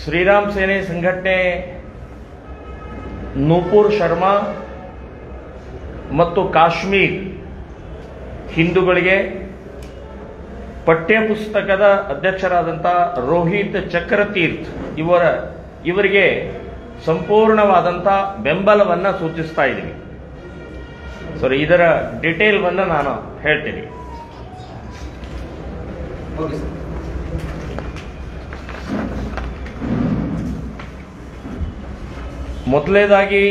ಶ್ರೀರಾಮ್ ಸೇನೆ ಸಂಘಟನೆ ನೂಪುರ್ ಶರ್ಮಾ ಮತ್ತು ಕಾಶ್ಮೀರ್ ಹಿಂದೂಗಳಿಗೆ ಪಠ್ಯಪುಸ್ತಕದ ಅಧ್ಯಕ್ಷರಾದಂಥ ರೋಹಿತ್ ಚಕ್ರತೀರ್ಥ್ ಇವರ ಇವರಿಗೆ ಸಂಪೂರ್ಣವಾದಂಥ ಬೆಂಬಲವನ್ನು ಸೂಚಿಸ್ತಾ ಇದ್ದೀವಿ ಸರಿ ಇದರ ಡಿಟೇಲ್ವನ್ನು ನಾನು ಹೇಳ್ತೀನಿ ಓಕೆ ಸರ್ ಮೊದಲನೇದಾಗಿ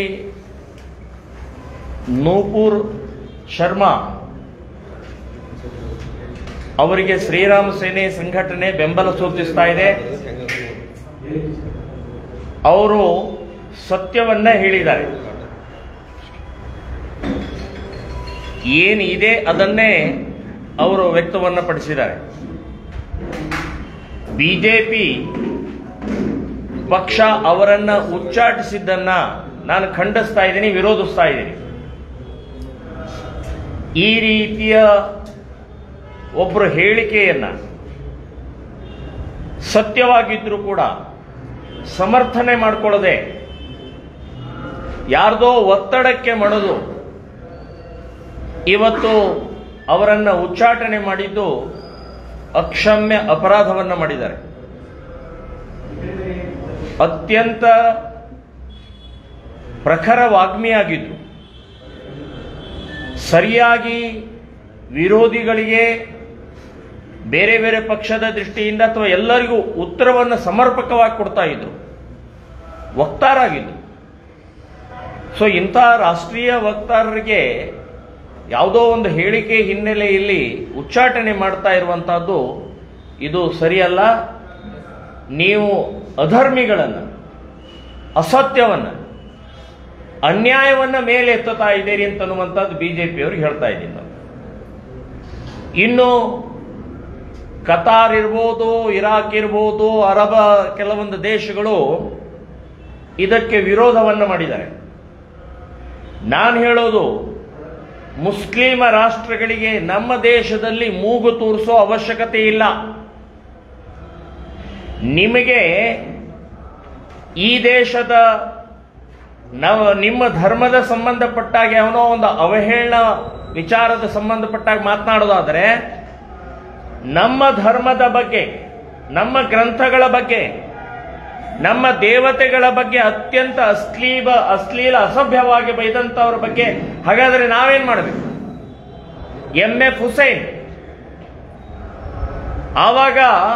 ನೂಪುರ್ ಶರ್ಮಾ ಅವರಿಗೆ ಶ್ರೀರಾಮ ಸೇನೆ ಸಂಘಟನೆ ಬೆಂಬಲ ಸೂಚಿಸ್ತಾ ಇದೆ ಅವರು ಸತ್ಯವನ್ನ ಹೇಳಿದ್ದಾರೆ ಏನಿದೆ ಅದನ್ನೇ ಅವರು ವ್ಯಕ್ತವನ್ನ ಪಡಿಸಿದ್ದಾರೆ ಬಿಜೆಪಿ ಪಕ್ಷ ಅವರನ್ನ ಉಚ್ಚಾಟಿಸಿದ್ದನ್ನ ನಾನು ಖಂಡಿಸ್ತಾ ಇದ್ದೀನಿ ವಿರೋಧಿಸ್ತಾ ಇದ್ದೀನಿ ಈ ರೀತಿಯ ಒಬ್ಬರು ಹೇಳಿಕೆಯನ್ನ ಸತ್ಯವಾಗಿದ್ರೂ ಕೂಡ ಸಮರ್ಥನೆ ಮಾಡಿಕೊಳ್ಳದೆ ಯಾರ್ದೋ ಒತ್ತಡಕ್ಕೆ ಮಣಿದು ಇವತ್ತು ಅವರನ್ನ ಉಚ್ಚಾಟನೆ ಮಾಡಿದ್ದು ಅಕ್ಷಮ್ಯ ಅಪರಾಧವನ್ನ ಮಾಡಿದ್ದಾರೆ ಅತ್ಯಂತ ಪ್ರಖರ ವಾಗ್ಮಿಯಾಗಿದ್ರು ಸರಿಯಾಗಿ ವಿರೋಧಿಗಳಿಗೆ ಬೇರೆ ಬೇರೆ ಪಕ್ಷದ ದೃಷ್ಟಿಯಿಂದ ಅಥವಾ ಎಲ್ಲರಿಗೂ ಉತ್ತರವನ್ನು ಸಮರ್ಪಕವಾಗಿ ಕೊಡ್ತಾ ಇದ್ರು ವಕ್ತಾರಾಗಿದ್ರು ಸೊ ಇಂಥ ರಾಷ್ಟ್ರೀಯ ವಕ್ತಾರರಿಗೆ ಯಾವುದೋ ಒಂದು ಹೇಳಿಕೆ ಹಿನ್ನೆಲೆಯಲ್ಲಿ ಉಚ್ಚಾಟನೆ ಮಾಡ್ತಾ ಇರುವಂತಹದ್ದು ಇದು ಸರಿಯಲ್ಲ ನೀವು ಅಧರ್ಮಿಗಳನ್ನು ಅಸತ್ಯವನ್ನ ಅನ್ಯಾಯವನ್ನ ಮೇಲೆ ಎತ್ತುತ್ತಾ ಇದ್ದೀರಿ ಅಂತನ್ನುವಂಥದ್ದು ಬಿಜೆಪಿಯವ್ರಿಗೆ ಹೇಳ್ತಾ ಇದ್ದೀನಿ ನಾನು ಇನ್ನು ಕತಾರ್ ಇರ್ಬೋದು ಇರಾಕ್ ಇರ್ಬೋದು ಅರಬ ಕೆಲವೊಂದು ದೇಶಗಳು ಇದಕ್ಕೆ ವಿರೋಧವನ್ನು ಮಾಡಿದ್ದಾರೆ ನಾನು ಹೇಳೋದು ಮುಸ್ಲಿಮ ರಾಷ್ಟ್ರಗಳಿಗೆ ನಮ್ಮ ದೇಶದಲ್ಲಿ ಮೂಗು ತೂರಿಸೋ ಅವಶ್ಯಕತೆ ಇಲ್ಲ ನಿಮಗೆ ಈ ದೇಶದ ನಾವು ನಿಮ್ಮ ಧರ್ಮದ ಸಂಬಂಧಪಟ್ಟಾಗ ಅವನೋ ಒಂದು ಅವಹೇಳನ ವಿಚಾರದ ಸಂಬಂಧಪಟ್ಟಾಗ ಮಾತನಾಡೋದಾದರೆ ನಮ್ಮ ಧರ್ಮದ ಬಗ್ಗೆ ನಮ್ಮ ಗ್ರಂಥಗಳ ಬಗ್ಗೆ ನಮ್ಮ ದೇವತೆಗಳ ಬಗ್ಗೆ ಅತ್ಯಂತ ಅಶ್ಲೀಲ ಅಶ್ಲೀಲ ಅಸಭ್ಯವಾಗಿ ಬೈದಂಥವ್ರ ಬಗ್ಗೆ ಹಾಗಾದ್ರೆ ನಾವೇನ್ ಮಾಡಬೇಕು ಎಂ ಎಫ್ ಹುಸೈನ್ ಆವಾಗ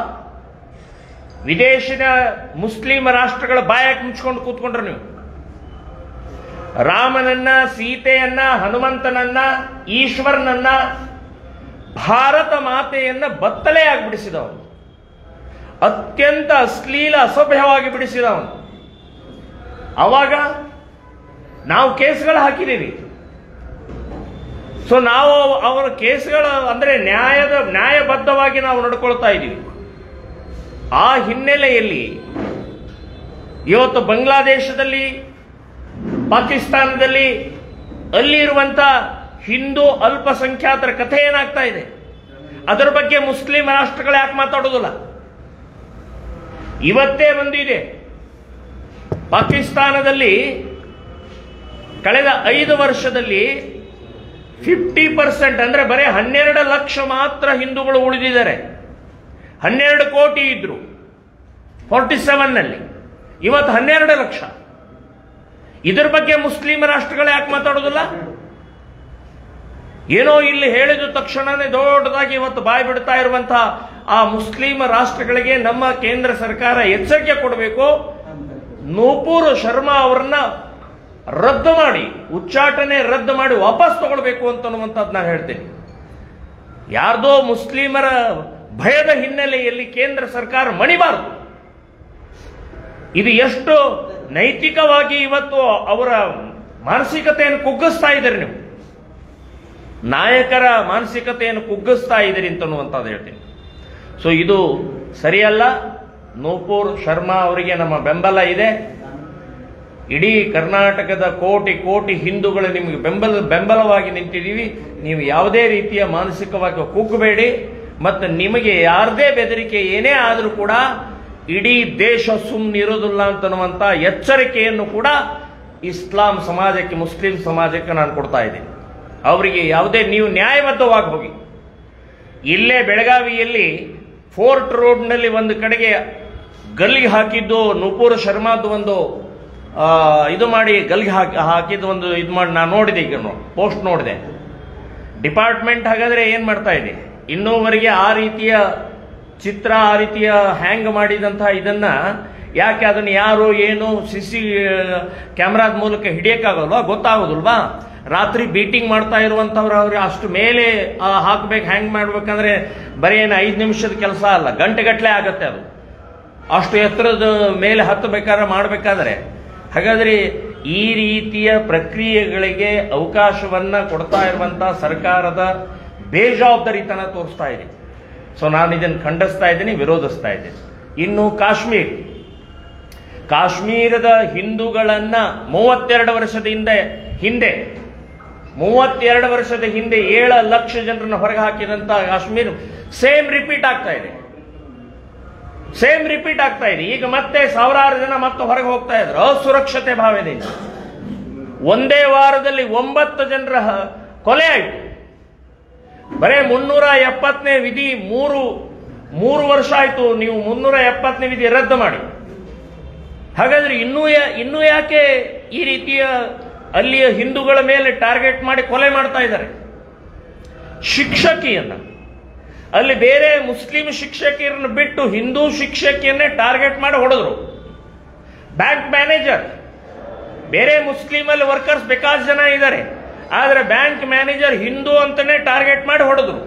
ವಿದೇಶಿನ ಮುಸ್ಲಿಂ ರಾಷ್ಟ್ರಗಳ ಬಾಯಕ್ಕೆ ಮುಚ್ಕೊಂಡು ಕೂತ್ಕೊಂಡ್ರು ನೀವು ರಾಮನನ್ನ ಸೀತೆಯನ್ನ ಹನುಮಂತನನ್ನ ಈಶ್ವರನನ್ನ ಭಾರತ ಮಾತೆಯನ್ನ ಬತ್ತಲೆ ಆಗಿಬಿಡಿಸಿದವನು ಅತ್ಯಂತ ಅಶ್ಲೀಲ ಅಸಭ್ಯವಾಗಿ ಬಿಡಿಸಿದವನು ಅವಾಗ ನಾವು ಕೇಸ್ಗಳು ಹಾಕಿದ್ದೀವಿ ಸೊ ನಾವು ಅವರ ಕೇಸ್ಗಳ ಅಂದ್ರೆ ನ್ಯಾಯದ ನ್ಯಾಯಬದ್ಧವಾಗಿ ನಾವು ನಡ್ಕೊಳ್ತಾ ಇದ್ದೀವಿ ಆ ಹಿನ್ನೆಲೆಯಲ್ಲಿ ಇವತ್ತು ಬಾಂಗ್ಲಾದೇಶದಲ್ಲಿ ಪಾಕಿಸ್ತಾನದಲ್ಲಿ ಅಲ್ಲಿ ಇರುವಂತ ಹಿಂದೂ ಅಲ್ಪಸಂಖ್ಯಾತರ ಕಥೆ ಏನಾಗ್ತಾ ಇದೆ ಅದರ ಬಗ್ಗೆ ಮುಸ್ಲಿಂ ರಾಷ್ಟ್ರಗಳು ಯಾಕೆ ಮಾತಾಡೋದಿಲ್ಲ ಇವತ್ತೇ ಬಂದಿದೆ ಪಾಕಿಸ್ತಾನದಲ್ಲಿ ಕಳೆದ ಐದು ವರ್ಷದಲ್ಲಿ ಫಿಫ್ಟಿ ಪರ್ಸೆಂಟ್ ಅಂದ್ರೆ ಬರೀ ಹನ್ನೆರಡು ಲಕ್ಷ ಮಾತ್ರ ಹಿಂದೂಗಳು ಉಳಿದಿದ್ದಾರೆ ಹನ್ನೆರಡು ಕೋಟಿ ಇದ್ರು ಫೋರ್ಟಿ ಸೆವೆನ್ನಲ್ಲಿ ಇವತ್ತು ಹನ್ನೆರಡು ಲಕ್ಷ ಇದರ ಬಗ್ಗೆ ಮುಸ್ಲಿಂ ರಾಷ್ಟ್ರಗಳು ಯಾಕೆ ಮಾತಾಡೋದಿಲ್ಲ ಏನೋ ಇಲ್ಲಿ ಹೇಳಿದ ತಕ್ಷಣನೇ ದೊಡ್ಡದಾಗಿ ಇವತ್ತು ಬಾಯಿ ಬಿಡ್ತಾ ಇರುವಂತಹ ಆ ಮುಸ್ಲಿಂ ರಾಷ್ಟ್ರಗಳಿಗೆ ನಮ್ಮ ಕೇಂದ್ರ ಸರ್ಕಾರ ಎಚ್ಚರಿಕೆ ಕೊಡಬೇಕು ನೂಪುರ್ ಶರ್ಮಾ ಅವರನ್ನ ರದ್ದು ಮಾಡಿ ಉಚ್ಚಾಟನೆ ರದ್ದು ಮಾಡಿ ವಾಪಸ್ ತಗೊಳ್ಬೇಕು ಅಂತನ್ನುವಂಥದ್ದು ನಾನು ಹೇಳ್ತೇನೆ ಯಾರ್ದೋ ಮುಸ್ಲಿಮರ ಭಯದ ಹಿನ್ನೆಲೆಯಲ್ಲಿ ಕೇಂದ್ರ ಸರ್ಕಾರ ಮಣಿಬಾರದು ಇದು ಎಷ್ಟು ನೈತಿಕವಾಗಿ ಇವತ್ತು ಅವರ ಮಾನಸಿಕತೆಯನ್ನು ಕುಗ್ಗಿಸ್ತಾ ಇದ್ದೀರಿ ನೀವು ನಾಯಕರ ಮಾನಸಿಕತೆಯನ್ನು ಕುಗ್ಗಿಸ್ತಾ ಇದ್ದೀರಿ ಅಂತನ್ನುವಂಥದ್ದು ಹೇಳ್ತೀನಿ ಸೊ ಇದು ಸರಿಯಲ್ಲ ನೂಪುರ್ ಶರ್ಮಾ ಅವರಿಗೆ ನಮ್ಮ ಬೆಂಬಲ ಇದೆ ಇಡೀ ಕರ್ನಾಟಕದ ಕೋಟಿ ಕೋಟಿ ಹಿಂದೂಗಳು ನಿಮಗೆ ಬೆಂಬಲ ಬೆಂಬಲವಾಗಿ ನಿಂತಿದ್ದೀವಿ ನೀವು ಯಾವುದೇ ರೀತಿಯ ಮಾನಸಿಕವಾಗಿ ಕುಗ್ಗಬೇಡಿ ಮತ್ತು ನಿಮಗೆ ಯಾರದೇ ಬೆದರಿಕೆ ಏನೇ ಆದರೂ ಕೂಡ ಇಡೀ ದೇಶ ಸುಮ್ಮನಿರೋದಿಲ್ಲ ಅಂತನ್ನುವಂಥ ಎಚ್ಚರಿಕೆಯನ್ನು ಕೂಡ ಇಸ್ಲಾಂ ಸಮಾಜಕ್ಕೆ ಮುಸ್ಲಿಂ ಸಮಾಜಕ್ಕೆ ನಾನು ಕೊಡ್ತಾ ಇದ್ದೀನಿ ಅವರಿಗೆ ಯಾವುದೇ ನೀವು ನ್ಯಾಯಬದ್ಧವಾಗಿ ಹೋಗಿ ಇಲ್ಲೇ ಬೆಳಗಾವಿಯಲ್ಲಿ ಫೋರ್ಟ್ ರೋಡ್ನಲ್ಲಿ ಒಂದು ಕಡೆಗೆ ಗಲ್ಲಿಗೆ ಹಾಕಿದ್ದು ನೂಪುರ್ ಶರ್ಮಾದ್ದು ಒಂದು ಆ, ಇದು ಮಾಡಿ ಗಲ್ಲಿಗೆ ಹಾಕಿ ಹಾಕಿದ್ದು ಒಂದು ಇದು ಮಾಡಿ ನಾನು ನೋಡಿದೆ ಈಗ ಪೋಸ್ಟ್ ನೋಡಿದೆ ಡಿಪಾರ್ಟ್ಮೆಂಟ್ ಹಾಗಾದ್ರೆ ಏನು ಮಾಡ್ತಾ ಇದೆ ಇನ್ನೂವರೆಗೆ ಆ ರೀತಿಯ ಚಿತ್ರ ಆ ರೀತಿಯ ಹ್ಯಾಂಗ್ ಮಾಡಿದಂತಹ ಇದನ್ನ ಯಾಕೆ ಅದನ್ನು ಯಾರು ಏನು ಸಿ ಸಿ ಕ್ಯಾಮ್ರಾದ ಮೂಲಕ ಹಿಡಿಯೋಕ್ಕಾಗಲ್ವಾ ಗೊತ್ತಾಗೋದಿಲ್ವಾ ರಾತ್ರಿ ಬೀಟಿಂಗ್ ಮಾಡ್ತಾ ಇರುವಂಥವ್ರು ಅವ್ರಿಗೆ ಅಷ್ಟು ಮೇಲೆ ಆ, ಹಾಕ್ಬೇಕು ಹ್ಯಾಂಗ್ ಮಾಡ್ಬೇಕಂದ್ರೆ ಬರೀ ಏನು ಐದು ನಿಮಿಷದ ಕೆಲಸ ಅಲ್ಲ ಗಂಟೆಗಟ್ಟಲೆ ಆಗತ್ತೆ ಅದು ಅಷ್ಟು ಎತ್ತರದ ಮೇಲೆ ಹತ್ತಬೇಕಾದ್ರೆ ಮಾಡಬೇಕಾದ್ರೆ ಹಾಗಾದ್ರೆ ಈ ರೀತಿಯ ಪ್ರಕ್ರಿಯೆಗಳಿಗೆ ಅವಕಾಶವನ್ನ ಕೊಡ್ತಾ ಇರುವಂತ ಸರ್ಕಾರದ ಬೇಜವಾಬ್ದಾರಿತನ ತೋರಿಸ್ತಾ ಇದೆ ಸೊ ನಾನು ಇದನ್ನು ಖಂಡಿಸ್ತಾ ಇದ್ದೀನಿ ವಿರೋಧಿಸ್ತಾ ಇದ್ದೀನಿ ಇನ್ನು ಕಾಶ್ಮೀರ್ ಕಾಶ್ಮೀರದ ಹಿಂದೂಗಳನ್ನ ಮೂವತ್ತೆರಡು ವರ್ಷದ ಹಿಂದೆ ಹಿಂದೆ ಮೂವತ್ತೆರಡು ವರ್ಷದ ಹಿಂದೆ ಏಳು ಲಕ್ಷ ಜನರನ್ನ ಹೊರಗೆ ಹಾಕಿದಂತ ಕಾಶ್ಮೀರ್ ಸೇಮ್ ರಿಪೀಟ್ ಆಗ್ತಾ ಇದೆ ಸೇಮ್ ರಿಪೀಟ್ ಆಗ್ತಾ ಇದೆ ಈಗ ಮತ್ತೆ ಸಾವಿರಾರು ಜನ ಮತ್ತೆ ಹೊರಗೆ ಹೋಗ್ತಾ ಇದ್ರು ಅಸುರಕ್ಷತೆ ಭಾವನೆಯಿಂದ ಒಂದೇ ವಾರದಲ್ಲಿ ಒಂಬತ್ತು ಜನರ ಹ- ಕೊಲೆ ಆಯಿತು ಬರೇ ಮುನ್ನೂರ ಎಪ್ಪತ್ತನೇ ವಿಧಿ ಮೂರು ಮೂರು ವರ್ಷ ಆಯ್ತು ನೀವು ಮುನ್ನೂರ ಎಪ್ಪತ್ತನೇ ವಿಧಿ ರದ್ದು ಮಾಡಿ ಹಾಗಾದ್ರೆ ಇನ್ನೂ ಯಾ- ಇನ್ನೂ ಯಾಕೆ ಈ ರೀತಿಯ ಅಲ್ಲಿಯ ಹಿಂದೂಗಳ ಮೇಲೆ ಟಾರ್ಗೆಟ್ ಮಾಡಿ ಕೊಲೆ ಮಾಡ್ತಾ ಇದ್ದಾರೆ ಶಿಕ್ಷಕಿಯನ್ನ ಅಲ್ಲಿ ಬೇರೆ ಮುಸ್ಲಿಂ ಶಿಕ್ಷಕಿಯರನ್ನು ಬಿಟ್ಟು ಹಿಂದೂ ಶಿಕ್ಷಕಿಯನ್ನೇ ಟಾರ್ಗೆಟ್ ಮಾಡಿ ಹೊಡೆದ್ರು ಬ್ಯಾಂಕ್ ಮ್ಯಾನೇಜರ್ ಬೇರೆ ಮುಸ್ಲಿಂ ಅಲ್ಲಿ ವರ್ಕರ್ಸ್ ಬೇಕಾದ ಜನ ಇದ್ದಾರೆ ಆದರೆ ಬ್ಯಾಂಕ್ ಮ್ಯಾನೇಜರ್ ಹಿಂದೂ ಅಂತಾನೆ ಟಾರ್ಗೆಟ್ ಮಾಡಿ ಹೊಡೆದ್ರು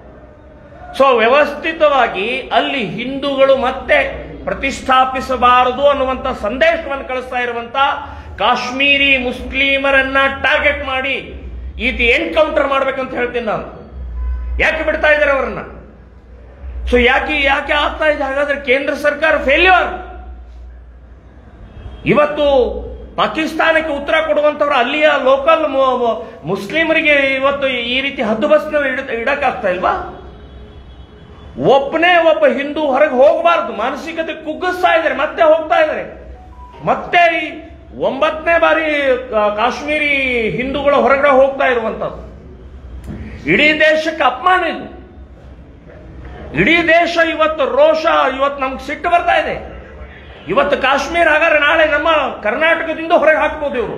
ಸೊ ವ್ಯವಸ್ಥಿತವಾಗಿ ಅಲ್ಲಿ ಹಿಂದೂಗಳು ಮತ್ತೆ ಪ್ರತಿಷ್ಠಾಪಿಸಬಾರದು ಅನ್ನುವಂಥ ಸಂದೇಶವನ್ನು ಕಳಿಸ್ತಾ ಇರುವಂತ ಕಾಶ್ಮೀರಿ ಮುಸ್ಲಿಮರನ್ನ ಟಾರ್ಗೆಟ್ ಮಾಡಿ ಈತಿ ಎನ್ಕೌಂಟರ್ ಮಾಡ್ಬೇಕಂತ ಹೇಳ್ತೀನಿ ನಾನು ಯಾಕೆ ಬಿಡ್ತಾ ಇದ್ದಾರೆ ಅವರನ್ನ ಸೊ ಯಾಕೆ ಯಾಕೆ ಆಗ್ತಾ ಇದೆ ಹಾಗಾದ್ರೆ ಕೇಂದ್ರ ಸರ್ಕಾರ ಫೇಲ್ಯೂರ್ ಇವತ್ತು ಪಾಕಿಸ್ತಾನಕ್ಕೆ ಉತ್ತರ ಕೊಡುವಂತವ್ರು ಅಲ್ಲಿಯ ಲೋಕಲ್ ಮುಸ್ಲಿಮರಿಗೆ ಇವತ್ತು ಈ ರೀತಿ ಹದ್ದು ಬಸ್ನ ಇಡಕ್ಕಾಗ್ತಾ ಇಲ್ವಾ ಒಬ್ಬನೇ ಒಬ್ಬ ಹಿಂದೂ ಹೊರಗೆ ಹೋಗಬಾರದು ಮಾನಸಿಕತೆ ಕುಗ್ಗಿಸ್ತಾ ಇದ್ದಾರೆ ಮತ್ತೆ ಹೋಗ್ತಾ ಇದ್ದಾರೆ ಮತ್ತೆ ಈ ಒಂಬತ್ತನೇ ಬಾರಿ ಕಾ- ಕಾಶ್ಮೀರಿ ಹಿಂದೂಗಳು ಹೊರಗಡೆ ಹೋಗ್ತಾ ಇರುವಂತದ್ದು ಇಡೀ ದೇಶಕ್ಕೆ ಅಪಮಾನ ಇದು ಇಡೀ ದೇಶ ಇವತ್ತು ರೋಷ ಇವತ್ತು ನಮ್ಗೆ ಸಿಟ್ಟು ಬರ್ತಾ ಇದೆ ಇವತ್ತು ಕಾಶ್ಮೀರ ಹಾಗಾದ್ರೆ ನಾಳೆ ನಮ್ಮ ಕರ್ನಾಟಕದಿಂದ ಹೊರಗೆ ಹಾಕ್ಬೋದು ಇವರು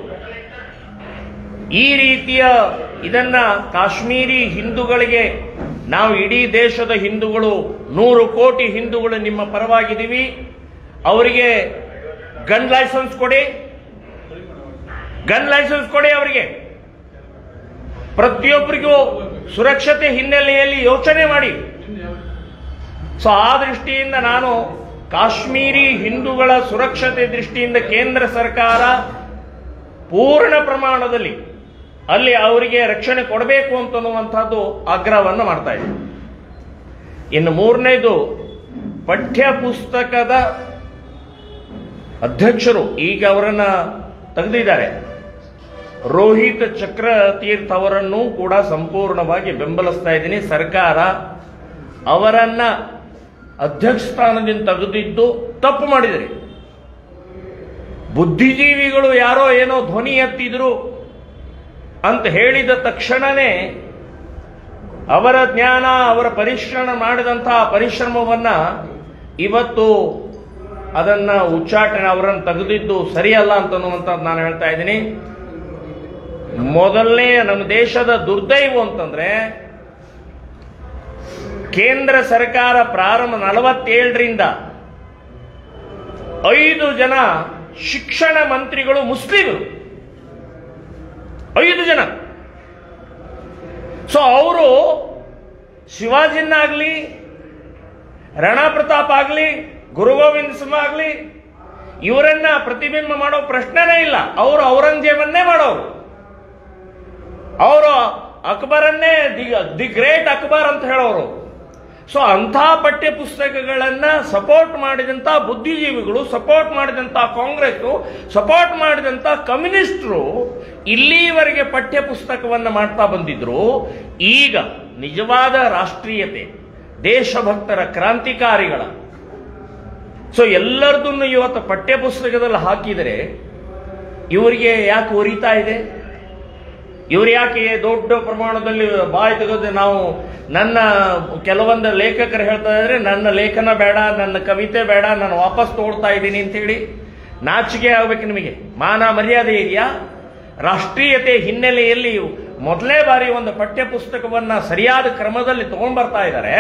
ಈ ರೀತಿಯ ಇದನ್ನ ಕಾಶ್ಮೀರಿ ಹಿಂದೂಗಳಿಗೆ ನಾವು ಇಡೀ ದೇಶದ ಹಿಂದೂಗಳು ನೂರು ಕೋಟಿ ಹಿಂದೂಗಳು ನಿಮ್ಮ ಪರವಾಗಿದ್ದೀವಿ ಅವರಿಗೆ ಗನ್ ಲೈಸೆನ್ಸ್ ಕೊಡಿ ಗನ್ ಲೈಸೆನ್ಸ್ ಕೊಡಿ ಅವರಿಗೆ ಪ್ರತಿಯೊಬ್ಬರಿಗೂ ಸುರಕ್ಷತೆ ಹಿನ್ನೆಲೆಯಲ್ಲಿ ಯೋಚನೆ ಮಾಡಿ ಸೊ ಆ ದೃಷ್ಟಿಯಿಂದ ನಾನು ಕಾಶ್ಮೀರಿ ಹಿಂದೂಗಳ ಸುರಕ್ಷತೆ ದೃಷ್ಟಿಯಿಂದ ಕೇಂದ್ರ ಸರ್ಕಾರ ಪೂರ್ಣ ಪ್ರಮಾಣದಲ್ಲಿ ಅಲ್ಲಿ ಅವರಿಗೆ ರಕ್ಷಣೆ ಕೊಡಬೇಕು ಅಂತನ್ನುವಂಥದ್ದು ಆಗ್ರಹವನ್ನು ಮಾಡ್ತಾ ಇದೆ ಇನ್ನು ಮೂರನೇದು ಪಠ್ಯ ಪುಸ್ತಕದ ಅಧ್ಯಕ್ಷರು ಈಗ ಅವರನ್ನ ತೆಗೆದಿದ್ದಾರೆ ರೋಹಿತ್ ಚಕ್ರತೀರ್ಥ ಅವರನ್ನು ಕೂಡ ಸಂಪೂರ್ಣವಾಗಿ ಬೆಂಬಲಿಸ್ತಾ ಇದ್ದೀನಿ ಸರ್ಕಾರ ಅವರನ್ನ ಅಧ್ಯಕ್ಷ ಸ್ಥಾನದಿಂದ ತೆಗೆದಿದ್ದು ತಪ್ಪು ಮಾಡಿದರೆ ಬುದ್ಧಿಜೀವಿಗಳು ಯಾರೋ ಏನೋ ಧ್ವನಿ ಎತ್ತಿದ್ರು ಅಂತ ಹೇಳಿದ ತಕ್ಷಣನೇ ಅವರ ಜ್ಞಾನ ಅವರ ಪರಿಶ್ರಮ ಮಾಡಿದಂತಹ ಪರಿಶ್ರಮವನ್ನ ಇವತ್ತು ಅದನ್ನ ಉಚ್ಚಾಟನೆ ಅವರನ್ನು ತೆಗೆದಿದ್ದು ಸರಿಯಲ್ಲ ಅಂತನ್ನುವಂಥದ್ದು ನಾನು ಹೇಳ್ತಾ ಇದ್ದೀನಿ ಮೊದಲನೇ ನಮ್ಮ ದೇಶದ ದುರ್ದೈವ ಅಂತಂದ್ರೆ ಕೇಂದ್ರ ಸರ್ಕಾರ ಪ್ರಾರಂಭ ನಲವತ್ತೇಳರಿಂದ ಐದು ಜನ ಶಿಕ್ಷಣ ಮಂತ್ರಿಗಳು ಮುಸ್ಲಿಮರು ಐದು ಜನ ಸೊ ಅವರು ಶಿವಾಜಿನಾಗ್ಲಿ ರಾಣಾ ಪ್ರತಾಪ್ ಆಗ್ಲಿ ಗುರು ಗೋವಿಂದ ಸಿಂಹ ಆಗ್ಲಿ ಇವರನ್ನ ಪ್ರತಿಬಿಂಬ ಮಾಡೋ ಪ್ರಶ್ನೆನೇ ಇಲ್ಲ ಅವರು ಔರಂಗಜೇಬನ್ನೇ ಮಾಡೋರು ಅವರು ಅಕ್ಬರನ್ನೇ ದಿ ದಿ ಗ್ರೇಟ್ ಅಕ್ಬರ್ ಅಂತ ಹೇಳೋರು ಸೊ ಅಂಥ ಪಠ್ಯ ಪುಸ್ತಕಗಳನ್ನ ಸಪೋರ್ಟ್ ಮಾಡಿದಂಥ ಬುದ್ಧಿಜೀವಿಗಳು ಸಪೋರ್ಟ್ ಮಾಡಿದಂಥ ಕಾಂಗ್ರೆಸ್ ಸಪೋರ್ಟ್ ಮಾಡಿದಂಥ ಕಮ್ಯುನಿಸ್ಟರು ಇಲ್ಲಿವರೆಗೆ ಪಠ್ಯ ಪುಸ್ತಕವನ್ನು ಮಾಡ್ತಾ ಬಂದಿದ್ರು ಈಗ ನಿಜವಾದ ರಾಷ್ಟ್ರೀಯತೆ ದೇಶಭಕ್ತರ ಕ್ರಾಂತಿಕಾರಿಗಳ ಸೊ ಎಲ್ಲರದನ್ನು ಇವತ್ತು ಪಠ್ಯ ಪುಸ್ತಕದಲ್ಲಿ ಹಾಕಿದರೆ ಇವರಿಗೆ ಯಾಕೆ ಉರಿತಾ ಇದೆ ಇವ್ರು ಯಾಕೆ ದೊಡ್ಡ ಪ್ರಮಾಣದಲ್ಲಿ ಬಾಯಿ ತೆಗೆದು ನಾವು ನನ್ನ ಕೆಲವೊಂದು ಲೇಖಕರು ಹೇಳ್ತಾ ಇದ್ರೆ ನನ್ನ ಲೇಖನ ಬೇಡ ನನ್ನ ಕವಿತೆ ಬೇಡ ನಾನು ವಾಪಸ್ ತಗೊಳ್ತಾ ಇದ್ದೀನಿ ಅಂತೇಳಿ ನಾಚಿಕೆ ಆಗ್ಬೇಕು ನಿಮಗೆ ಮಾನ ಮರ್ಯಾದೆ ಇದೆಯಾ ರಾಷ್ಟ್ರೀಯತೆ ಹಿನ್ನೆಲೆಯಲ್ಲಿ ಮೊದಲನೇ ಬಾರಿ ಒಂದು ಪಠ್ಯ ಪುಸ್ತಕವನ್ನ ಸರಿಯಾದ ಕ್ರಮದಲ್ಲಿ ತಗೊಂಡ್ಬರ್ತಾ ಇದ್ದಾರೆ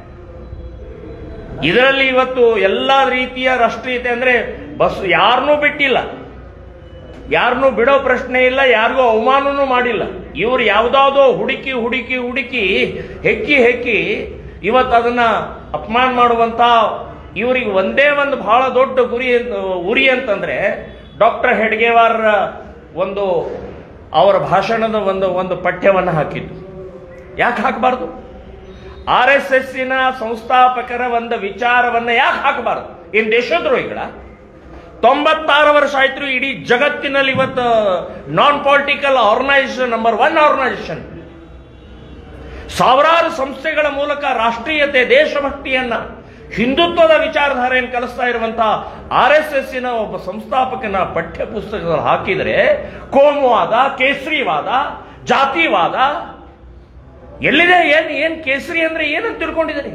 ಇದರಲ್ಲಿ ಇವತ್ತು ಎಲ್ಲ ರೀತಿಯ ರಾಷ್ಟ್ರೀಯತೆ ಅಂದ್ರೆ ಬಸ್ ಯಾರನ್ನೂ ಬಿಟ್ಟಿಲ್ಲ ಯಾರನ್ನೂ ಬಿಡೋ ಪ್ರಶ್ನೆ ಇಲ್ಲ ಯಾರಿಗೂ ಅವಮಾನನೂ ಮಾಡಿಲ್ಲ ಇವರು ಯಾವ್ದಾವುದೋ ಹುಡುಕಿ ಹುಡುಕಿ ಹುಡುಕಿ ಹೆಕ್ಕಿ ಹೆಕ್ಕಿ ಇವತ್ತು ಅದನ್ನ ಅಪಮಾನ ಮಾಡುವಂತ ಇವರಿಗೆ ಒಂದೇ ಒಂದು ಬಹಳ ದೊಡ್ಡ ಗುರಿ ಉರಿ ಅಂತಂದ್ರೆ ಡಾಕ್ಟರ್ ಹೆಡ್ಗೇವಾರ್ ಒಂದು ಅವರ ಭಾಷಣದ ಒಂದು ಒಂದು ಪಠ್ಯವನ್ನು ಹಾಕಿದ್ದು ಯಾಕೆ ಹಾಕಬಾರ್ದು ಆರ್ ಎಸ್ ಎಸ್ಸಿನ ಸಂಸ್ಥಾಪಕರ ಒಂದು ವಿಚಾರವನ್ನ ಯಾಕೆ ಹಾಕಬಾರ್ದು ಏನ್ ದೇಶದ್ರೋಹಿಗಳ ತೊಂಬತ್ತಾರು ವರ್ಷ ಆಯ್ತು ಇಡೀ ಜಗತ್ತಿನಲ್ಲಿ ಇವತ್ತು non political organisation number one organisation ಸಾವಿರಾರು ಸಂಸ್ಥೆಗಳ ಮೂಲಕ ರಾಷ್ಟ್ರೀಯತೆ ದೇಶಭಕ್ತಿಯನ್ನ ಹಿಂದುತ್ವದ ವಿಚಾರಧಾರೆಯನ್ನು ಕಲಿಸ್ತಾ ಇರುವಂತಹ ಆರ್ ಎಸ್ ಎಸ್ಸಿನ ಒಬ್ಬ ಸಂಸ್ಥಾಪಕನ ಪಠ್ಯ ಪುಸ್ತಕದಲ್ಲಿ ಹಾಕಿದರೆ ಕೋಮುವಾದ ಕೇಸರಿವಾದ ಜಾತಿವಾದ ಎಲ್ಲಿದೆ ಏನ್ ಏನ್ ಕೇಸರಿ ಅಂದ್ರೆ ಏನಂತ ತಿಳ್ಕೊಂಡಿದ್ದೀರಿ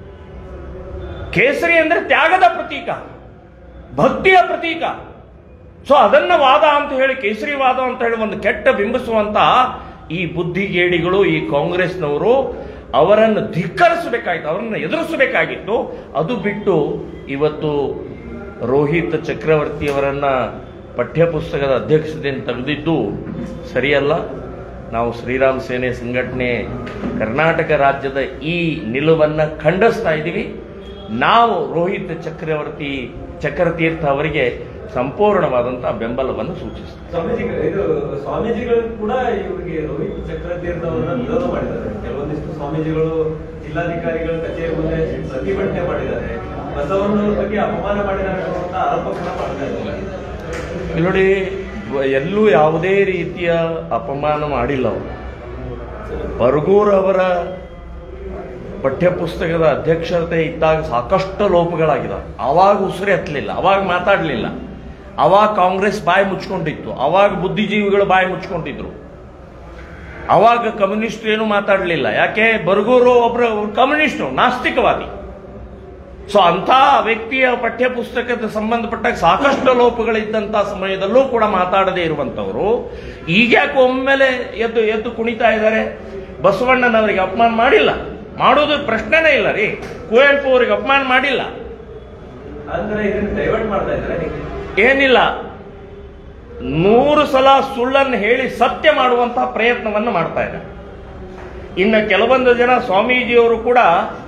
ಕೇಸರಿ ಅಂದ್ರೆ ತ್ಯಾಗದ ಪ್ರತೀಕ ಭಕ್ತಿಯ ಪ್ರತೀಕ ಸೊ ಅದನ್ನ ವಾದ ಅಂತ ಹೇಳಿ ಕೇಸರಿವಾದ ಅಂತ ಹೇಳಿ ಒಂದು ಕೆಟ್ಟ ಬಿಂಬಿಸುವಂತ ಈ ಬುದ್ಧಿಗೇಡಿಗಳು ಈ ಕಾಂಗ್ರೆಸ್ನವರು ಅವರನ್ನು ಧಿಕ್ಕರಿಸಬೇಕಾಗಿತ್ತು ಅವರನ್ನು ಎದುರಿಸಬೇಕಾಗಿತ್ತು ಅದು ಬಿಟ್ಟು ಇವತ್ತು ರೋಹಿತ್ ಚಕ್ರವರ್ತಿಯವರನ್ನ ಪಠ್ಯಪುಸ್ತಕದ ಅಧ್ಯಕ್ಷತೆಯನ್ನು ತೆಗೆದಿದ್ದು ಸರಿಯಲ್ಲ ನಾವು ಶ್ರೀರಾಮ್ ಸೇನೆ ಸಂಘಟನೆ ಕರ್ನಾಟಕ ರಾಜ್ಯದ ಈ ನಿಲುವನ್ನ ಖಂಡಿಸ್ತಾ ಇದ್ದೀವಿ ನಾವು ರೋಹಿತ್ ಚಕ್ರವರ್ತಿ ಚಕ್ರತೀರ್ಥ ಅವರಿಗೆ ಸಂಪೂರ್ಣವಾದಂತಹ ಬೆಂಬಲವನ್ನು ಸೂಚಿಸ್ತೀವಿ ಸ್ವಾಮೀಜಿಗಳು ಇದು ಸ್ವಾಮೀಜಿಗಳು ಕೂಡ ಇವರಿಗೆ ರೋಹಿತ್ ಚಕ್ರತೀರ್ಥ ಅವರನ್ನ ವಿರೋಧ ಮಾಡಿದ್ದಾರೆ ಕೆಲವೊಂದಿಷ್ಟು ಸ್ವಾಮೀಜಿಗಳು ಜಿಲ್ಲಾಧಿಕಾರಿಗಳ ಕಚೇರಿ ಮುಂದೆ ಪ್ರತಿಭಟನೆ ಮಾಡಿದ್ದಾರೆ ಬಸವಣ್ಣವ್ರ ಬಗ್ಗೆ ಅಪಮಾನ ಮಾಡಿದ್ದಾರೆ ಅನ್ನುವಂತ ಆರೋಪ ಕೂಡ ಮಾಡ್ತಾ ಇದ್ದಾರೆ ಇಲ್ಲಿ ನೋಡಿ ಎಲ್ಲೂ ಯಾವುದೇ ರೀತಿಯ ಅಪಮಾನ ಮಾಡಿಲ್ಲ ಅವರು ಬರಗೂರ್ ಅವರ ಪಠ್ಯಪುಸ್ತಕದ ಅಧ್ಯಕ್ಷತೆ ಇದ್ದಾಗ ಸಾಕಷ್ಟು ಲೋಪಗಳಾಗಿದ್ದಾವೆ ಅವಾಗ ಉಸಿರು ಎತ್ತಲಿಲ್ಲ ಅವಾಗ ಮಾತಾಡಲಿಲ್ಲ ಅವಾಗ ಕಾಂಗ್ರೆಸ್ ಬಾಯಿ ಮುಚ್ಕೊಂಡಿತ್ತು ಅವಾಗ ಬುದ್ಧಿಜೀವಿಗಳು ಬಾಯಿ ಮುಚ್ಕೊಂಡಿದ್ರು ಅವಾಗ ಕಮ್ಯುನಿಸ್ಟ್ ಏನು ಮಾತಾಡಲಿಲ್ಲ ಯಾಕೆ ಬರಗೂರು ಒಬ್ರು ಕಮ್ಯುನಿಸ್ಟು ನಾಸ್ತಿಕವಾದಿ ಸೊ ಅಂಥ ವ್ಯಕ್ತಿಯ ಪಠ್ಯ ಪುಸ್ತಕದ ಸಂಬಂಧಪಟ್ಟಾಗ ಸಾಕಷ್ಟು ಲೋಪಗಳಿದ್ದಂಥ ಸಮಯದಲ್ಲೂ ಕೂಡ ಮಾತಾಡದೇ ಇರುವಂಥವರು ಈಗ್ಯಾಕೆ ಒಮ್ಮೆಲೆ ಎದ್ದು ಎದ್ದು ಕುಣಿತಾ ಇದ್ದಾರೆ ಬಸವಣ್ಣನವರಿಗೆ ಅಪಮಾನ ಮಾಡಿಲ್ಲ ಮಾಡೋದು ಪ್ರಶ್ನೆನೇ ಇಲ್ಲ ರೀ ಕುವೆಂಪು ಅವರಿಗೆ ಅಪಮಾನ ಮಾಡಿಲ್ಲ ಅಂದ್ರೆ ಇದನ್ನ ಡೈವರ್ಟ್ ಮಾಡ್ತಾ ಇದ್ದಾರೆ ಏನಿಲ್ಲ ನೂರು ಸಲ ಸುಳ್ಳನ್ನು ಹೇಳಿ ಸತ್ಯ ಮಾಡುವಂತಹ ಪ್ರಯತ್ನವನ್ನು ಮಾಡ್ತಾ ಇದ್ದಾರೆ ಇನ್ನು ಕೆಲವೊಂದು ಜನ ಸ್ವಾಮೀಜಿಯವರು ಕೂಡ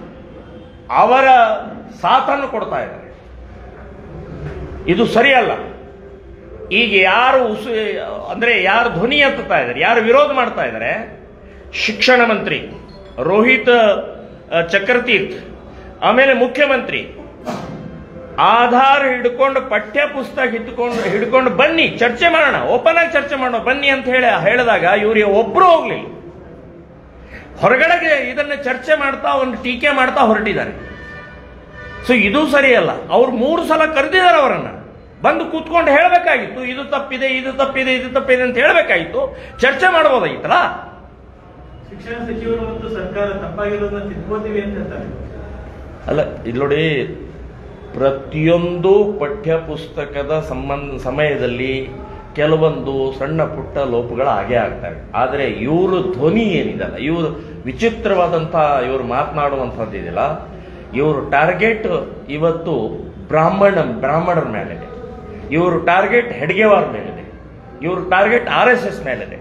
ಅವರ ಸಾಥನ್ನು ಕೊಡ್ತಾ ಇದ್ದಾರೆ ಇದು ಸರಿಯಲ್ಲ ಈಗ ಯಾರು ಉಸು ಅಂದ್ರೆ ಯಾರು ಧ್ವನಿ ಎತ್ತುತ್ತಾ ಇದ್ದಾರೆ ಯಾರು ವಿರೋಧ ಮಾಡ್ತಾ ಇದ್ದಾರೆ ಶಿಕ್ಷಣ ಮಂತ್ರಿ ರೋಹಿತ್ ಅ, ಚಕ್ರತೀರ್ಥ ಆಮೇಲೆ ಮುಖ್ಯಮಂತ್ರಿ ಆಧಾರ್ ಹಿಡ್ಕೊಂಡು ಪಠ್ಯ ಪುಸ್ತಕ ಹಿಡ್ಕೊಂಡು ಹಿಡ್ಕೊಂಡು ಬನ್ನಿ ಚರ್ಚೆ ಮಾಡೋಣ ಓಪನ್ ಆಗಿ ಚರ್ಚೆ ಮಾಡೋಣ ಬನ್ನಿ ಅಂತ ಹೇಳಿ ಹೇಳಿದಾಗ ಇವ್ರಿಗೆ ಒಬ್ರು ಹೋಗ್ಲಿಲ್ಲ ಹೊರಗಡೆಗೆ ಇದನ್ನ ಚರ್ಚೆ ಮಾಡ್ತಾ ಒಂದು ಟೀಕೆ ಮಾಡ್ತಾ ಹೊರಟಿದ್ದಾರೆ ಸೊ ಇದು ಸರಿಯಲ್ಲ ಅವ್ರು ಮೂರು ಸಲ ಕರೆದಿದ್ದಾರೆ ಅವರನ್ನ ಬಂದು ಕೂತ್ಕೊಂಡು ಹೇಳಬೇಕಾಗಿತ್ತು ಇದು ತಪ್ಪಿದೆ ಇದು ತಪ್ಪಿದೆ ಇದು ತಪ್ಪಿದೆ ಅಂತ ಹೇಳಬೇಕಾಗಿತ್ತು ಚರ್ಚೆ ಮಾಡ್ಬೋದಾಗಿತ್ತಲ್ಲ ಶಿಕ್ಷಣ ಸಚಿವರು ಮತ್ತು ಸರ್ಕಾರ ತಪ್ಪಾಗಿರೋದನ್ನ ತಿದ್ಕೋತೀವಿ ಅಂತ ಹೇಳ್ತಾರೆ ಅಲ್ಲ ಇಲ್ಲಿ ನೋಡಿ ಪ್ರತಿಯೊಂದು ಪಠ್ಯ ಪುಸ್ತಕದ ಸಂಬಂಧ ಸಮಯದಲ್ಲಿ ಕೆಲವೊಂದು ಸಣ್ಣ ಪುಟ್ಟ ಲೋಪಗಳು ಆಗೇ ಆಗ್ತವೆ ಆದರೆ ಇವರು ಧ್ವನಿ ಏನಿದಲ್ಲ ಇವರು ವಿಚಿತ್ರವಾದಂಥ ಇವರು ಮಾತನಾಡುವಂಥದ್ದು ಇದೆಯಲ್ಲ ಇವರು ಟಾರ್ಗೆಟ್ ಇವತ್ತು ಬ್ರಾಹ್ಮಣ ಬ್ರಾಹ್ಮಣರ ಮೇಲಿದೆ ಇವರು ಟಾರ್ಗೆಟ್ ಹೆಡ್ಗೆವಾರ್ ಮೇಲಿದೆ ಇವರು ಟಾರ್ಗೆಟ್ ಆರ್ ಎಸ್ ಎಸ್ ಮೇಲಿದೆ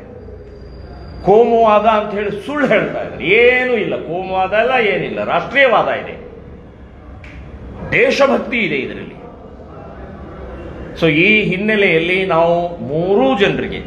ಕೋಮುವಾದ ಅಂತ ಹೇಳಿ ಸುಳ್ಳು ಹೇಳ್ತಾ ಇದ್ದಾರೆ ಏನೂ ಇಲ್ಲ ಕೋಮುವಾದ ಎಲ್ಲ ಏನಿಲ್ಲ ರಾಷ್ಟ್ರೀಯವಾದ ಇದೆ ದೇಶಭಕ್ತಿ ಇದೆ ಇದರಲ್ಲಿ ಸೊ ಈ ಹಿನ್ನೆಲೆಯಲ್ಲಿ ನಾವು ಮೂರೂ ಜನರಿಗೆ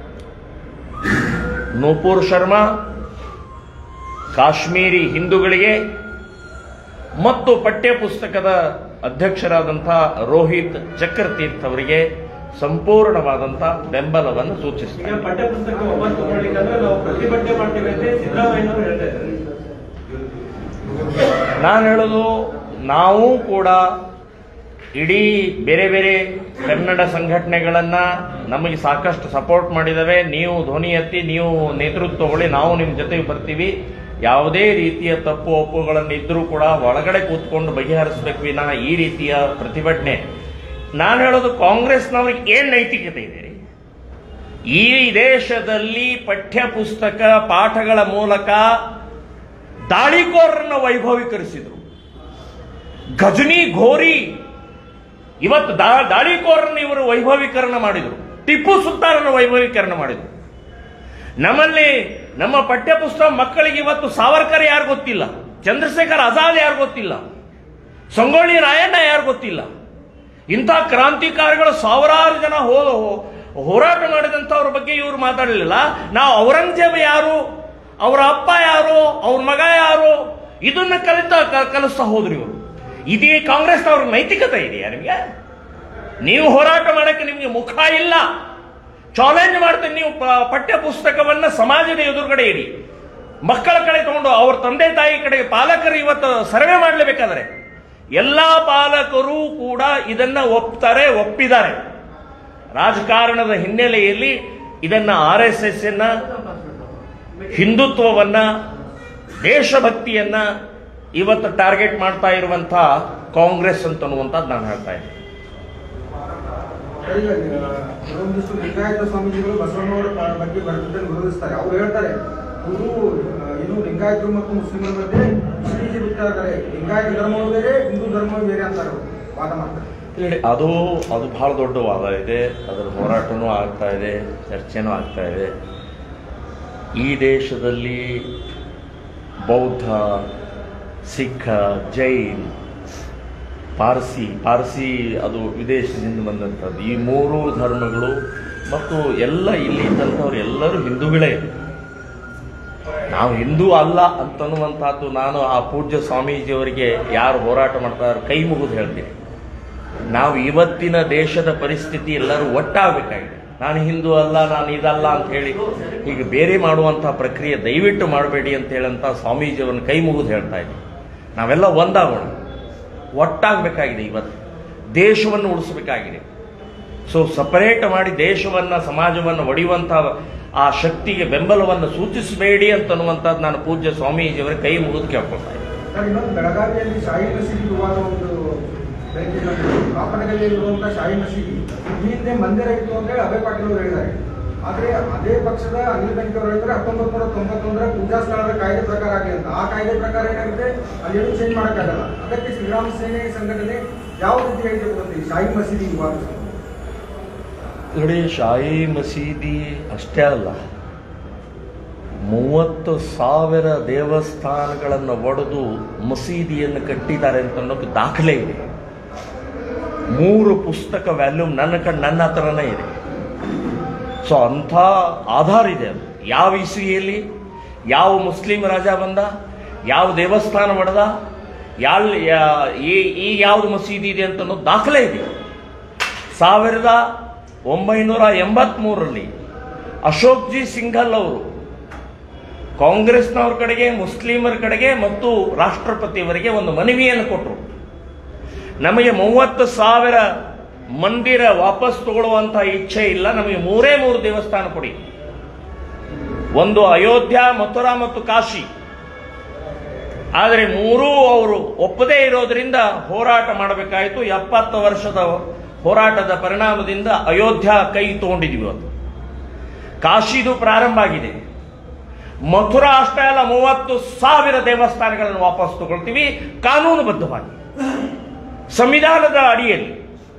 ನೂಪುರ್ ಶರ್ಮಾ ಕಾಶ್ಮೀರಿ ಹಿಂದೂಗಳಿಗೆ ಮತ್ತು ಪಠ್ಯ ಪುಸ್ತಕದ ಅಧ್ಯಕ್ಷರಾದಂತಹ ರೋಹಿತ್ ಚಕ್ರತೀರ್ಥ ಅವರಿಗೆ ಸಂಪೂರ್ಣವಾದಂಥ ಬೆಂಬಲವನ್ನು ಈಗ ಸೂಚಿಸ್ತಾರೆ ಪಠ್ಯ ಪುಸ್ತಕ ವಾಪಸ್ ತಗೊಳ್ಳಿಕ್ಕಂದ್ರೆ ನಾವು ಪ್ರತಿಭಟನೆ ಮಾಡ್ತೇವೆ ಅಂತ ಸಿದ್ದರಾಮಯ್ಯನವರು ಹೇಳ್ತಾ ಇದ್ದಾರೆ ನಾನು ಹೇಳೋದು ನಾವು ಕೂಡ ಇಡೀ ಬೇರೆ ಬೇರೆ ಕನ್ನಡ ಸಂಘಟನೆಗಳನ್ನ ನಮಗೆ ಸಾಕಷ್ಟು ಸಪೋರ್ಟ್ ಮಾಡಿದಾವೆ ನೀವು ಧ್ವನಿ ಎತ್ತಿ ನೀವು ನೇತೃತ್ವ ತಗೊಳ್ಳಿ ನಾವು ನಿಮ್ಮ ಜೊತೆಗೆ ಬರ್ತೀವಿ ಯಾವುದೇ ರೀತಿಯ ತಪ್ಪು ಒಪ್ಪುಗಳನ್ನು ಇದ್ರೂ ಕೂಡ ಒಳಗಡೆ ಕೂತ್ಕೊಂಡು ಬಗೆಹರಿಸಬೇಕು ವಿನ ಈ ರೀತಿಯ ಪ್ರತಿಭಟನೆ ನಾನು ಹೇಳೋದು ಕಾಂಗ್ರೆಸ್ನವ್ರಿಗೆ ಏನ್ ನೈತಿಕತೆ ಇದೆ ರೀ? ಈ ದೇಶದಲ್ಲಿ ಪಠ್ಯ ಪುಸ್ತಕ ಪಾಠಗಳ ಮೂಲಕ ದಾಳಿಕೋರರನ್ನ ವೈಭವೀಕರಿಸಿದ್ರು ಗಜನಿ ಘೋರಿ ಇವತ್ತು ದಾ- ದಾಳಿಕೋರರನ್ನ ಇವರು ವೈಭವೀಕರಣ ಮಾಡಿದರು ಟಿಪ್ಪು ಸುಲ್ತಾನನ ವೈಭವೀಕರಣ ಮಾಡಿದರು ನಮ್ಮಲ್ಲಿ ನಮ್ಮ ಪಠ್ಯ ಪುಸ್ತಕ ಮಕ್ಕಳಿಗೆ ಇವತ್ತು ಸಾವರ್ಕರ್ ಯಾರು ಗೊತ್ತಿಲ್ಲ ಚಂದ್ರಶೇಖರ್ ಆಜಾದ್ ಯಾರು ಗೊತ್ತಿಲ್ಲ ಸಂಗೊಳ್ಳಿ ರಾಯಣ್ಣ ಯಾರು ಗೊತ್ತಿಲ್ಲ ಇಂಥ ಕ್ರಾಂತಿಕಾರಿಗಳು ಸಾವಿರಾರು ಜನ ಹೋ ಹೋ- ಹೋರಾಟ ಮಾಡಿದಂಥವ್ರ ಬಗ್ಗೆ ಇವರು ಮಾತಾಡಲಿಲ್ಲ ನಾವು ಔರಂಗಜೇಬ ಯಾರು ಅವರ ಅಪ್ಪ ಯಾರು ಅವ್ರ ಮಗ ಯಾರು ಇದನ್ನ ಕಲಿತಾ ಕ- ಕಲಿಸ್ತಾ ಹೋದ್ರು ಇವರು ಇದೇ ಕಾಂಗ್ರೆಸ್ನವ್ರ ನೈತಿಕತೆ ಇದೆಯಾ ನಿಮಗೆ ನೀವು ಹೋರಾಟ ಮಾಡಕ್ಕೆ ನಿಮಗೆ ಮುಖ ಇಲ್ಲ ಚಾಲೆಂಜ್ ಮಾಡ್ತೀನಿ ನೀವು ಪ- ಪಠ್ಯ ಪುಸ್ತಕವನ್ನ ಸಮಾಜದ ಎದುರುಗಡೆ ಇಡಿ ಮಕ್ಕಳ ಕಡೆ ತಗೊಂಡು ಅವ್ರ ತಂದೆ ತಾಯಿ ಕಡೆ ಪಾಲಕರು ಇವತ್ತು ಸರ್ವೆ ಮಾಡಲೇಬೇಕಾದ್ರೆ ಎಲ್ಲಾ ಪಾಲಕರು ಕೂಡ ಇದನ್ನ ಒಪ್ತಾರೆ ಒಪ್ಪಿದ್ದಾರೆ ರಾಜಕಾರಣದ ಹಿನ್ನೆಲೆಯಲ್ಲಿ ಇದನ್ನ ಆರ್ ಎಸ್ ಎಸ್ ಅನ್ನ ಹಿಂದುತ್ವವನ್ನ ದೇಶಭಕ್ತಿಯನ್ನ ಇವತ್ತು ಟಾರ್ಗೆಟ್ ಮಾಡ್ತಾ ಇರುವಂತ ಕಾಂಗ್ರೆಸ್ ಅಂತನ್ನುವಂಥದ್ದು ನಾನು ಹೇಳ್ತಾ ಇದ್ದೀನಿ ಈಗ ಕೆಲವೊಂದಿಷ್ಟು ಲಿಂಗಾಯತ ಸ್ವಾಮೀಜಿಗಳು ಬಸವಣ್ಣವರ ಪ- ಬಗ್ಗೆ ಬರೆದಿದ್ದನ್ನು ವಿರೋಧಿಸ್ತಾರೆ ಅವ್ರು ಹೇಳ್ತಾರೆ ಇವರು ಏನು ಲಿಂಗಾಯತರು ಮತ್ತು ಮುಸ್ಲಿಮರ ಮಧ್ಯೆ ಇತ್ತೀಚೆಗೆ ಬಿಡ್ತಾ ಇದ್ದಾರೆ ಲಿಂಗಾಯತ ಧರ್ಮವು ಬೇರೆ ಹಿಂದೂ ಧರ್ಮವು ಬೇರೆ ಅಂತಾರೆ ಅವ್ರು. ವಾದ ಮಾಡ್ತಾರೆ ಇಲ್ಲಿ ಅದು ಅದು ಬಹಳ ದೊಡ್ಡ ವಾದ ಇದೆ ಅದರ ಹೋರಾಟನೂ ಆಗ್ತಾ ಇದೆ ಚರ್ಚೆನೂ ಆಗ್ತಾ ಇದೆ ಈ ದೇಶದಲ್ಲಿ ಬೌದ್ಧ ಸಿಖ್ ಜೈನ್ ಪಾರ್ಸಿ ಪಾರ್ಸಿ ಅದು ವಿದೇಶದಿಂದ ಬಂದಂಥದ್ದು ಈ ಮೂರು ಧರ್ಮಗಳು ಮತ್ತು ಎಲ್ಲ ಇಲ್ಲಿ ಇದ್ದಂಥವ್ರು ಎಲ್ಲರೂ ಹಿಂದೂಗಳೇ ನಾವು ಹಿಂದೂ ಅಲ್ಲ ಅಂತನ್ನುವಂಥದ್ದು ನಾನು ಆ ಪೂಜ್ಯ ಸ್ವಾಮೀಜಿಯವರಿಗೆ ಯಾರು ಹೋರಾಟ ಮಾಡ್ತಾರೆ ಕೈ ಮುಗಿದು ಹೇಳ್ತೀನಿ ನಾವು ಇವತ್ತಿನ ದೇಶದ ಪರಿಸ್ಥಿತಿ ಎಲ್ಲರೂ ಒಟ್ಟಾಗಬೇಕಾಗಿದೆ ನಾನು ಹಿಂದೂ ಅಲ್ಲ ನಾನು ಇದಲ್ಲ ಅಂತ ಹೇಳಿ ಹೀಗೆ ಬೇರೆ ಮಾಡುವಂತಹ ಪ್ರಕ್ರಿಯೆ ದಯವಿಟ್ಟು ಮಾಡಬೇಡಿ ಅಂತ ಹೇಳಂತ ಸ್ವಾಮೀಜಿಯವರನ್ನು ಕೈ ಮುಗಿದು ಹೇಳ್ತಾ ಇದ್ದೀನಿ ನಾವೆಲ್ಲ ಒಂದಾಗೋಣ ಒಟ್ಟಾಗಬೇಕಾಗಿದೆ ಇವತ್ತು ದೇಶವನ್ನು ಉಳಿಸಬೇಕಾಗಿದೆ ಸೊ ಸಪರೇಟ್ ಮಾಡಿ ದೇಶವನ್ನ ಸಮಾಜವನ್ನು ಒಡೆಯುವಂಥ ಆ ಶಕ್ತಿಗೆ ಬೆಂಬಲವನ್ನು ಸೂಚಿಸಬೇಡಿ ಅಂತನ್ನುವಂಥದ್ದು ನಾನು ಪೂಜ್ಯ ಸ್ವಾಮೀಜಿಯವರ ಕೈ ಮುಗಿದು ಕೇಳ್ಕೊಳ್ತಾ ಇದ್ದೀನಿ ಸರ್ ಇನ್ನೊಂದು ಬೆಳಗಾವಿಯಲ್ಲಿ ಶಾಹಿ ಮಸೀದಿ ವಿವಾದ ಒಂದು ಬೆಳಗ್ಗೆ ನಡೆದಿದೆ. ಕಾಪನಗಲ್ಲಿರುವಂತಹ ಶಾಹಿ ಮಸೀದಿ ಈ ಹಿಂದೆ ಮಂದಿರ ಇತ್ತು ಅಂತ ಹೇಳಿ ಅಭಯ ಪಾಟೀಲ್ ಅವರು ಹೇಳಿದ್ದಾರೆ ಆದ್ರೆ ಅದೇ ಪಕ್ಷದ ಅನಿಲ್ ಬೆಂಕಿ ಅವರು ಹೇಳಿದ್ರೆ ಹತ್ತೊಂಬತ್ತು ನೂರ ತೊಂಬತ್ತೊಂದರ ಪೂಜಾ ಸ್ಥಳದ ಕಾಯ್ದೆ ಪ್ರಕಾರ ಆಗಲಿ ಅಂತ ಆ ಕಾಯ್ದೆ ಪ್ರಕಾರ ಏನಾಗುತ್ತೆ ಅಲ್ಲಿ ಏನು ಚೇಂಜ್ ಮಾಡೋಕ್ಕಾಗಲ್ಲ ಅದಕ್ಕೆ ಶ್ರೀರಾಮ ಸೇನೆ ಸಂಘಟನೆ ಯಾವ ರೀತಿ ಹೇಳಿಕೆ ಕೊಡುತ್ತೆ ಈ ಶಾಹಿ ಮಸೀದಿ ವಿವಾದ ನೋಡಿ ಶಾಹಿ ಮಸೀದಿ ಅಷ್ಟೇ ಅಲ್ಲ ಮೂವತ್ತು ಸಾವಿರ ದೇವಸ್ಥಾನಗಳನ್ನು ಒಡೆದು ಮಸೀದಿಯನ್ನು ಕಟ್ಟಿದ್ದಾರೆ ಅಂತ ಅನ್ನೋಕೆ ದಾಖಲೆ ಇದೆ ಮೂರು ಪುಸ್ತಕ ವ್ಯಾಲ್ಯೂಮ್ ನನ್ನ ಕಣ್ ನನ್ನ ಹತ್ರನೇ ಇದೆ ಸೊ ಅಂಥ ಆಧಾರ ಇದೆ ಅದು ಯಾವ ಇಸ್ವಿಯಲ್ಲಿ ಯಾವ ಮುಸ್ಲಿಂ ರಾಜ ಬಂದ ಯಾವ ದೇವಸ್ಥಾನ ಒಡೆದ ಯಾವ ಯಾ- ಈ- ಈ ಯಾವ್ದು ಮಸೀದಿ ಇದೆ ಅಂತ ಅನ್ನೋದು ದಾಖಲೆ ಇದೆ ಸಾವಿರದ ಒಂಬೈನೂರ ಎಂಬತ್ಮೂರರಲ್ಲಿ ಅಶೋಕ್ ಜಿ ಸಿಂಘಲ್ ಅವರು ಕಾಂಗ್ರೆಸ್ನವ್ರ ಕಡೆಗೆ ಮುಸ್ಲಿಮರ ಕಡೆಗೆ ಮತ್ತು ರಾಷ್ಟ್ರಪತಿಯವರಿಗೆ ಒಂದು ಮನವಿಯನ್ನು ಕೊಟ್ಟರು ನಮಗೆ ಮೂವತ್ತು ಸಾವಿರ ಮಂದಿರ ವಾಪಸ್ ತಗೊಳ್ಳುವಂತ ಇಚ್ಛೆ ಇಲ್ಲ ನಮಗೆ ಮೂರೇ ಮೂರು ದೇವಸ್ಥಾನ ಕೊಡಿ ಒಂದು ಅಯೋಧ್ಯ ಮಥುರಾ ಮತ್ತು ಕಾಶಿ ಆದರೆ ಮೂರೂ ಅವರು ಒಪ್ಪದೇ ಇರೋದ್ರಿಂದ ಹೋರಾಟ ಮಾಡಬೇಕಾಯಿತು ಎಪ್ಪತ್ತು ವರ್ಷದ ಹೋರಾಟದ ಪರಿಣಾಮದಿಂದ ಅಯೋಧ್ಯ ಕೈ ತಗೊಂಡಿದ್ವಿ ಇವತ್ತು ಕಾಶಿದು ಪ್ರಾರಂಭ ಆಗಿದೆ ಮಥುರಾ ಅಷ್ಟೇ ಅಲ್ಲ ಮೂವತ್ತು ಸಾವಿರ ದೇವಸ್ಥಾನಗಳನ್ನು ವಾಪಸ್ ತಗೊಳ್ತೀವಿ ಕಾನೂನುಬದ್ಧವಾಗಿ ಸಂವಿಧಾನದ ಅಡಿಯಲ್ಲಿ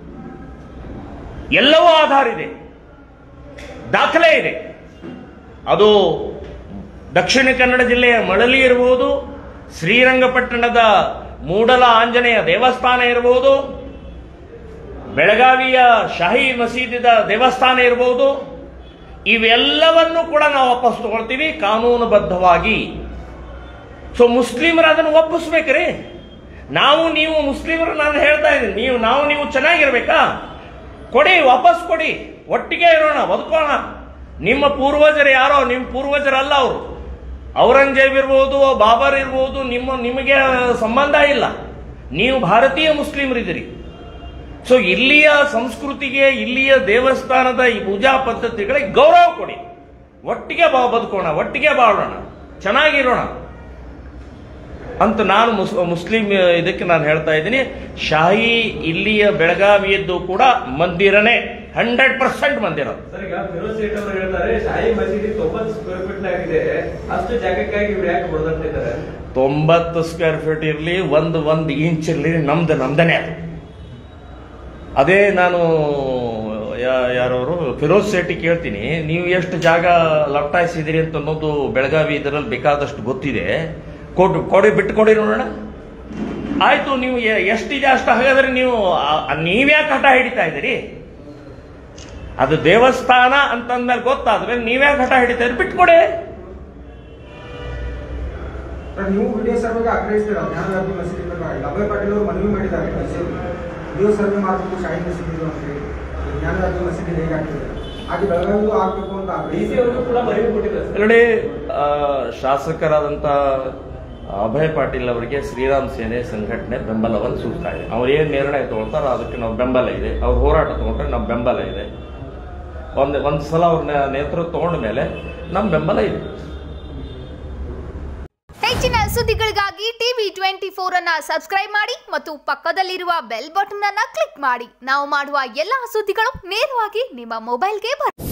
ಎಲ್ಲವೂ ಆಧಾರ ಇದೆ ದಾಖಲೆ ಇದೆ ಅದು ದಕ್ಷಿಣ ಕನ್ನಡ ಜಿಲ್ಲೆಯ ಮಳಲಿ ಇರಬಹುದು ಶ್ರೀರಂಗಪಟ್ಟಣದ ಮೂಡಲ ಆಂಜನೇಯ ದೇವಸ್ಥಾನ ಇರಬಹುದು ಬೆಳಗಾವಿಯ ಶಾಹಿ ಮಸೀದಿದ ದೇವಸ್ಥಾನ ಇರಬಹುದು ಇವೆಲ್ಲವನ್ನು ಕೂಡ ನಾವು ವಾಪಸ್ ತಗೊಳ್ತೀವಿ ಕಾನೂನುಬದ್ಧವಾಗಿ ಸೊ ಮುಸ್ಲಿಮರು ಅದನ್ನು ಒಪ್ಪಿಸ್ಬೇಕ್ರಿ ನಾವು ನೀವು ಮುಸ್ಲಿಮರು ನಾನು ಹೇಳ್ತಾ ಇದ್ದೀನಿ ನೀವು ನಾವು ನೀವು ಚೆನ್ನಾಗಿರ್ಬೇಕಾ ಕೊಡಿ ವಾಪಸ್ ಕೊಡಿ ಒಟ್ಟಿಗೆ ಇರೋಣ ಬದುಕೋಣ ನಿಮ್ಮ ಪೂರ್ವಜರು ಯಾರೋ ನಿಮ್ಮ ಪೂರ್ವಜರಲ್ಲ ಅವರು ಔರಂಗಜೇಬ್ ಇರ್ಬೋದು ಬಾಬರ್ ಇರ್ಬೋದು ನಿಮ್ಮ ನಿಮಗೆ ಸಂಬಂಧ ಇಲ್ಲ ನೀವು ಭಾರತೀಯ ಮುಸ್ಲಿಮರಿದ್ದೀರಿ ಸೊ ಇಲ್ಲಿಯ ಸಂಸ್ಕೃತಿಗೆ ಇಲ್ಲಿಯ ದೇವಸ್ಥಾನದ ಈ ಪೂಜಾ ಪದ್ಧತಿಗಳಿಗೆ ಗೌರವ ಕೊಡಿ ಒಟ್ಟಿಗೆ ಬಾ ಬದುಕೋಣ ಒಟ್ಟಿಗೆ ಬಾಳೋಣ ಚೆನ್ನಾಗಿರೋಣ ಅಂತ ನಾನು ಮುಸ್ ಮುಸ್ಲಿಂ ಇದಕ್ಕೆ ನಾನು ಹೇಳ್ತಾ ಇದ್ದೀನಿ ಶಾಹಿ ಇಲ್ಲಿಯ ಬೆಳಗಾವಿಯದ್ದು ಕೂಡ ಮಂದಿರನೇ ಹಂಡ್ರೆಡ್ ಪರ್ಸೆಂಟ್ ಮಂದಿರ ಸರ್ ಈಗ ಫಿರೋಜ್ ಸೇಠ್ ಅವರು ಹೇಳ್ತಾರೆ ಶಾಹಿ ಮಸೀದಿ ತೊಂಬತ್ತು ಸ್ಕ್ವೇರ್ ಫೀಟ್ ಆಗಿದೆ ಅಷ್ಟು ಜಾಗಕ್ಕಾಗಿ ಇವ್ರು ಯಾಕೆ ಹೊಡೆದಾಡ್ತಿದ್ದಾರೆ ತೊಂಬತ್ತು ಸ್ಕ್ವೇರ್ ಫೀಟ್ ಇರಲಿ ಒಂದು ಒಂದು ಇಂಚ್ ಇರಲಿ ನಮ್ದು ನಮ್ದನೇ ಅದು ಅದೇ ನಾನು ಯಾ- ಯಾರವರು ಫಿರೋಜ್ ಶೆಟ್ಟಿ ಕೇಳ್ತೀನಿ ನೀವು ಎಷ್ಟು ಜಾಗ ಲಪ್ಟಾಯಿಸಿದಿರಿ ಅಂತ ಅನ್ನೋದು ಬೆಳಗಾವಿ ಇದರಲ್ಲಿ ಬೇಕಾದಷ್ಟು ಗೊತ್ತಿದೆ ಕೊಟ್ಟು ಕೊಡಿ ಬಿಟ್ಟು ಕೊಡಿ ನೋಡೋಣ ಆಯ್ತು ನೀವು ಎ- ಎಷ್ಟಿದೆ ಅಷ್ಟು ಹಾಗಾದ್ರೆ ನೀವು ಆ- ಆ ನೀವ್ಯಾಕೆ ಹಠ ಹಿಡಿತಾ ಇದ್ದೀರಿ ಅದು ದೇವಸ್ಥಾನ ಅಂತಂದ್ಮೇಲೆ ಗೊತ್ತಾದ್ರೆ ನೀವ್ಯಾಕೆ ಹಠ ಹಿಡಿತಾ ಇದ್ರಿ ಬಿಟ್ಕೊಡಿ ಸರ್, ನೀವು ವಿಡಿಯೋ ಸರ್ವೆಗೆ ಆಗ್ರಹಿಸ್ತೀರಾ ಜ್ಞಾನವ್ಯಾಪಿ ಮಸೀದಿ ಪ್ರಕಾರ ಈಗ ಅಭಯ್ ಪಾಟೀಲ್ ಅವರು ಮನವಿ ಮಾಡಿದ್ದಾರೆ ವಿಡಿಯೋ ಸರ್ವೆ ಮಾಡಬೇಕು ಶಾಹಿ ಮಸೀದಿ ಅಂತ ಹೇಳಿ ಜ್ಞಾನವ್ಯಾಪಿ ಮಸೀದಿ ಹೇಗೆ ಆಗ್ತಿದೆ ಹಾಗೆ ಬೆಳಗಾವಿಗೂ ಆಗ್ಬೇಕು ಅಂತ ಡಿ ಸಿ ಆಗ್ರಹಿಸಿ ಅವ್ರಿಗೂ ಕೂಡ ಮನವಿ ಕೊಟ್ಟಿದ್ದಾರೆ ಸರ್. ನೋಡಿ ಆ, ಶಾಸಕರಾದಂಥ ಅಭಯ್ ಪಾಟೀಲ್ ಅವರಿಗೆ ಶ್ರೀರಾಮ್ ಸೇನೆ ಸಂಘಟನೆ ಬೆಂಬಲವನ್ನು ಸೂಚ್ತಾ ಇದೆ ಅವ್ರು ಏನು ನಿರ್ಣಯ ತಗೊಳ್ತಾರೋ ಅದಕ್ಕೆ ನಾವು ಬೆಂಬಲ ಇದೆ ಅವ್ರ ಹೋರಾಟ ತಗೊಂಡ್ರೆ ನಮ್ಮ ಬೆಂಬಲ ಇದೆ ಒಂದು ಒಂದು ಸಲ ಅವ್ರ ನೇ- ನೇತೃತ್ವ ತಗೊಂಡ ಮೇಲೆ ನಮ್ಮ ಬೆಂಬಲ ಇದೆ ಹೆಚ್ಚಿನ ಸುದ್ದಿಗಳಿಗಾಗಿ ಟಿವಿ ಟ್ವೆಂಟಿ ಫೋರ್ ಅನ್ನ ಸಬ್ಸ್ಕ್ರೈಬ್ ಮಾಡಿ ಮತ್ತು ಪಕ್ಕದಲ್ಲಿರುವ ಬೆಲ್ ಬಟನ್ ಅನ್ನ ಕ್ಲಿಕ್ ಮಾಡಿ ನಾವು ಮಾಡುವ ಎಲ್ಲಾ ಸುದ್ದಿಗಳು ನೇರವಾಗಿ ನಿಮ್ಮ ಮೊಬೈಲ್ಗೆ ಬರುತ್ತೆ